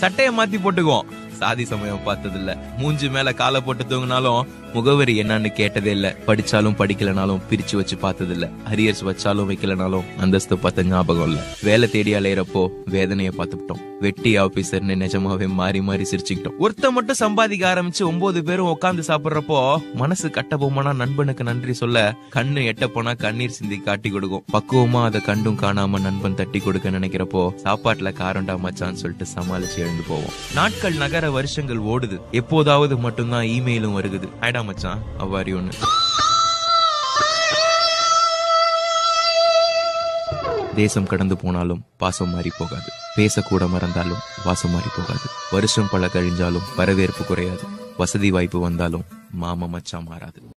சட்டைய மாத்தி போட்டுக்குவோம் சாதி சமயம் பார்த்ததில்ல மூஞ்சி மேல காலை போட்டு தூங்கினாலும் முகவரி என்னன்னு கேட்டதே இல்ல படிச்சாலும் படிக்கலனாலும் பிரிச்சு வச்சு பார்த்ததில்ல அரியர்ஸ் வச்சாலும் வைக்கலனாலும் அந்தஸ்து பார்த்த ஞாபகம் இல்ல வேலை தேடி அலையறப்போ வேதனைய பார்த்துட்டோம் வெட்டி ஆபீசர்னு நிஜமாவே மாறி மாறி சிரிச்சுக்கிட்டோம் ஒருத்த மட்டும் சம்பாதிக்க ஆரம்பிச்சு ஒன்பது பேரும் உட்காந்து சாப்பிடுறப்போ மனசு கட்ட பொம்மனா நண்பனுக்கு நன்றி சொல்ல கண்ணு எட்ட போனா கண்ணீர் சிந்தி காட்டி கொடுக்கும் பக்குவமா அதை கண்டும் காணாம நண்பன் தட்டி கொடுக்க நினைக்கிறப்போ சாப்பாட்டுல காரண்டா மச்சான்னு சொல்லிட்டு சமாளிச்சு எழுந்து போவோம் நாட்கள் நகர வருஷங்கள் ஓடுது எப்போதாவது மட்டும்தான் இமெயிலும் வருகுது ஆயிடா மச்சான் அவ்வாரி ஒண்ணு தேசம் கடந்து போனாலும் பாசம் மாறி போகாது பேசக்கூட மறந்தாலும் வாசம் மாறி போகாது வருஷம் பல கழிஞ்சாலும் வரவேற்பு குறையாது வசதி வாய்ப்பு வந்தாலும் மாமா மச்சான் மாறாது